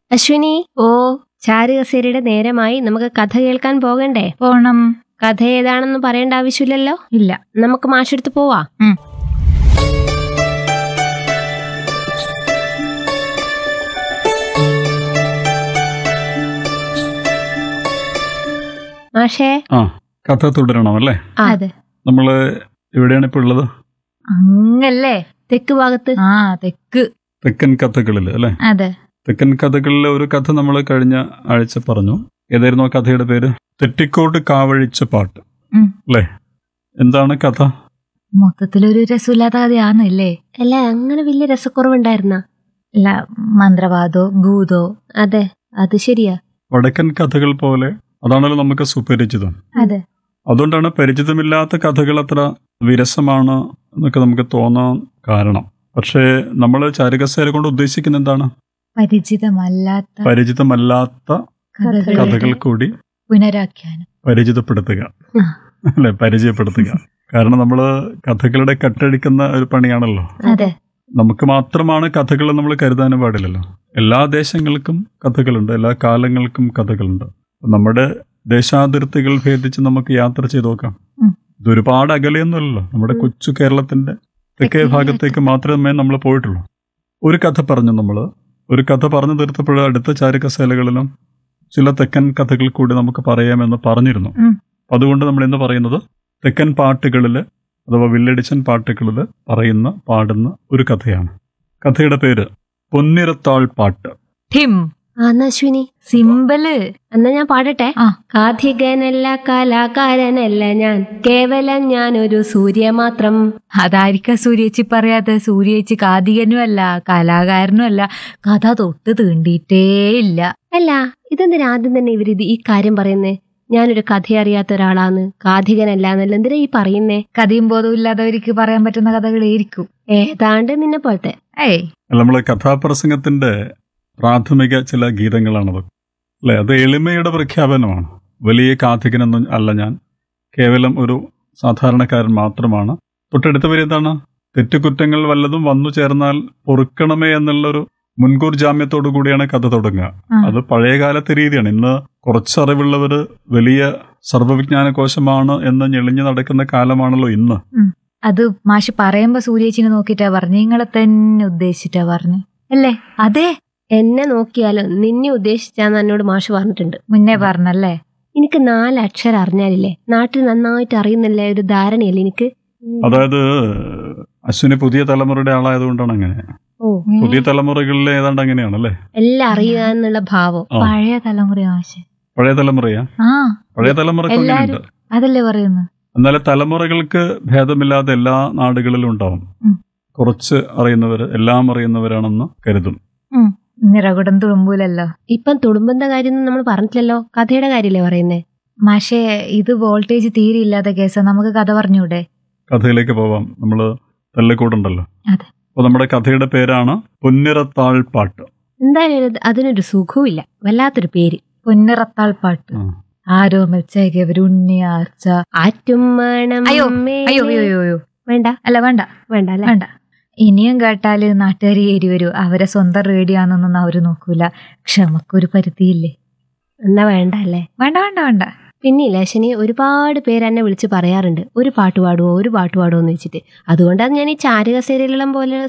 അശ്വിനി ഓ ചാരുകസേരയുടെ നേരമായി നമുക്ക് കഥ കേൾക്കാൻ പോകണ്ടേ പോണം കഥ ഏതാണെന്ന് പറയേണ്ട ആവശ്യമില്ലല്ലോ ഇല്ല നമുക്ക് മാഷെടുത്ത് പോവാ ഉം. മാഷേ ആ കഥ തുടരണം അല്ലേ ആ. അതെ നമ്മള് എവിടെയാണ് ഇപ്പോൾ ഉള്ളത് അങ്ങല്ലേ തെക്ക് ഭാഗത്ത് ആ തെക്ക് തെക്കൻ കഥകളിൽ അല്ലേ അതെ തെക്കൻ കഥകളിലെ ഒരു കഥ നമ്മൾ കഴിഞ്ഞ ആഴ്ച പറഞ്ഞു ഏതായിരുന്നു ആ കഥയുടെ പേര് തെറ്റിക്കോട്ട് കാവഴിച്ച പാട്ട് ഉം. അല്ലേ എന്താണ് കഥ മൊത്തത്തിലൊരു രസമില്ലാത്ത കഥയാണ് അല്ലേ അല്ല അങ്ങനെ വലിയ രസക്കുറവുണ്ടായിരുന്ന അല്ല മന്ത്രവാദോ ഭൂതോ അതെ അത് ശരിയാ വടക്കൻ കഥകൾ പോലെ അതാണല്ലോ നമുക്ക് സുപരിചിതം അതെ അതുകൊണ്ടാണ് പരിചിതമില്ലാത്ത കഥകൾ അത്ര വിരസമാണ് എന്നൊക്കെ നമുക്ക് തോന്നാൻ കാരണം പക്ഷേ നമ്മൾ ചാരുകസേര കൊണ്ട് ഉദ്ദേശിക്കുന്ന എന്താണ് പരിചിതമല്ലാത്ത പരിചിതമല്ലാത്ത കഥകൾ കഥകൾ കൂടി പുനരാഖ്യാനം പരിചിതപ്പെടുത്തുക ആ. അല്ലെ പരിചയപ്പെടുത്തുക കാരണം നമ്മൾ കഥകളുടെ കട്ടടിക്കുന്ന ഒരു പണിയാണല്ലോ അതെ നമുക്ക് മാത്രമാണ് കഥകൾ നമ്മൾ കരുതാനും പാടില്ലല്ലോ എല്ലാ ദേശങ്ങൾക്കും കഥകളുണ്ട് എല്ലാ കാലങ്ങൾക്കും കഥകളുണ്ട് നമ്മുടെ ദേശാതിർത്തികൾ ഭേദിച്ച് നമുക്ക് യാത്ര ചെയ്ത് നോക്കാം ഉം. ഇത് ഒരുപാട് അകലെയൊന്നുമല്ലല്ലോ നമ്മുടെ ഉം. കൊച്ചു കേരളത്തിന്റെ തെക്കേ തെക്കേ ഭാഗത്തേക്ക് മാത്രമേ നമ്മൾ പോയിട്ടുള്ളൂ ഒരു കഥ പറഞ്ഞു നമ്മൾ ഒരു കഥ പറഞ്ഞു തീർത്തപ്പോൾ അടുത്ത ചാരുകസേലകളിലും ചില തെക്കൻ കഥകൾ കൂടി നമുക്ക് പറയാമെന്ന് പറഞ്ഞിരുന്നു ഉം. അതുകൊണ്ട് നമ്മൾ ഇന്ന് പറയുന്നത് തെക്കൻ പാട്ടുകളിൽ അഥവാ വില്ലടിച്ചൻ പാട്ടുകളിൽ പറയുന്ന പാടുന്ന ഒരു കഥയാണ് കഥയുടെ പേര് പൊന്നിരത്താൾ പാട്ട് ഠിം ആ എന്നാ അശ്വിനി സിമ്പല് എന്നാ ഞാൻ പാടട്ടെ ആ. കാഥികനല്ല കലാകാരനല്ല ഞാൻ കേവലം ഞാനൊരു സൂര്യ മാത്രം അതായിരിക്കാം സൂര്യേച്ചി പറയാതെ സൂര്യേച്ചി കാതികനും അല്ല കലാകാരനും അല്ല കഥ തൊട്ട് തീണ്ടിയിട്ടേ ഇല്ല അല്ല ഇതെന്തിനാ ആദ്യം തന്നെ ഇവരിത് ഈ കാര്യം പറയുന്നേ ഞാനൊരു കഥ അറിയാത്ത ഒരാളാന്ന് കാഥികനല്ല എന്നല്ല എന്തിനാ ഈ പറയുന്നേ കഥയും ബോധവും ഇല്ലാത്തവർക്ക് പറയാൻ പറ്റുന്ന കഥകളായിരിക്കും ഏതാണ്ട് നിന്നെ പോലത്തെ ഏയ് നമ്മൾ കഥാപ്രസംഗത്തിന്റെ പ്രാഥമിക ചില ഗീതങ്ങളാണത് അല്ലെ അത് എളിമയുടെ പ്രഖ്യാപനമാണ് വലിയ കാഥികനൊന്നും അല്ല ഞാൻ കേവലം ഒരു സാധാരണക്കാരൻ മാത്രമാണ് തൊട്ടടുത്ത വരി എന്താണ് തെറ്റുകുറ്റങ്ങൾ വല്ലതും വന്നു ചേർന്നാൽ പൊറുക്കണമേ എന്നുള്ളൊരു മുൻകൂർ ജാമ്യത്തോടു കൂടിയാണ് കഥ തുടങ്ങുക ആ. അത് പഴയകാലത്തെ രീതിയാണ് ഇന്ന് കുറച്ച് അറിവുള്ളവര് വലിയ സർവ്വവിജ്ഞാന കോശമാണ് എന്ന് ഞെളിഞ്ഞു നടക്കുന്ന കാലമാണല്ലോ ഇന്ന് അത് മാഷ് പറയുമ്പോ സൂര്യേച്ചിനെ നോക്കിട്ടാ പറഞ്ഞു നിങ്ങളെ തന്നെ ഉദ്ദേശിച്ചിട്ടാ പറഞ്ഞു അല്ലേ അതെ എന്നെ നോക്കിയാലും നിന്നെ ഉദ്ദേശിച്ചാന്ന് എന്നോട് മാഷ് പറഞ്ഞിട്ടുണ്ട് മുന്നേ പറഞ്ഞല്ലേ എനിക്ക് നാല് അക്ഷരം അറിഞ്ഞാലില്ലേ നാട്ടിൽ നന്നായിട്ട് അറിയുന്നില്ലേ ഒരു ധാരണയല്ലേ എനിക്ക് അതായത് അശ്വിനി പുതിയ തലമുറയുടെ ആളായതുകൊണ്ടാണ് അങ്ങനെ ഓ പുതിയ തലമുറകളിൽ ഏതാണ്ട് അങ്ങനെയാണ് അല്ലേ എല്ലാം അറിയുക എന്നുള്ള ഭാവം ആ. പഴയ തലമുറ മാഷ് പഴയ തലമുറയാ ആ പഴയ തലമുറക്ക് എല്ലാരും- അങ്ങനെയുണ്ട് അതല്ലേ പറയുന്നു എന്നാലും തലമുറകൾക്ക് ഭേദമില്ലാതെ എല്ലാ നാടുകളിലും ഉണ്ടാവും ഉം. കുറച്ച് അറിയുന്നവർ എല്ലാം അറിയുന്നവരാണെന്ന് കരുതും നിറകുടം തുളുമ്പൂലല്ലോ ഇപ്പം തുടുമ്പുന്ന കാര്യം നമ്മൾ പറഞ്ഞിട്ടില്ലല്ലോ കഥയുടെ കാര്യല്ലേ പറയുന്നേ മാഷേ ഇത് വോൾട്ടേജ് തീരെ ഇല്ലാത്ത കേസാ നമുക്ക് കഥ പറഞ്ഞൂടെ കഥയിലേക്ക് പോവാം നമ്മൾ തല്ലിക്കൂടുണ്ടല്ലോ അതെ. അപ്പൊ നമ്മുടെ കഥയുടെ പേരാണ് പൊന്നിറത്താൾ പാട്ട് എന്തായാലും ഇത് അതിനൊരു സുഖവുമില്ല വല്ലാത്തൊരു പേര് പൊന്നിറത്താൾ പാട്ട് ആ. ആരോമൽ ചേകവരുണ്ണിയാർച്ച ആറ്റും മണം അയ്യോ, മേലെ- അയ്യോ അയ്യോ അയ്യോ അയ്യോ വേണ്ട അല്ല വേണ്ട വേണ്ട അല്ലേ വേണ്ട ഇനിയും കേട്ടാല് നാട്ടുകാർ ഏരി വരൂ അവരെ സ്വന്തം റേഡിയോ ആണെന്നൊന്നും അവര് നോക്കൂല ക്ഷമക്കൊരു പരിധിയില്ലേ എന്നാ വേണ്ട അല്ലേ വേണ്ട വേണ്ട വേണ്ട പിന്നെ ലക്ഷനി ഒരുപാട് പേര് എന്നെ വിളിച്ച് പറയാറുണ്ട് ഒരു പാട്ട് പാടുവോ ഒരു പാട്ട് പാടുവോ എന്ന് വെച്ചിട്ട് അതുകൊണ്ടാണ് ഞാൻ ഈ ചാരുകസേരയിലെല്ലാം പോലെ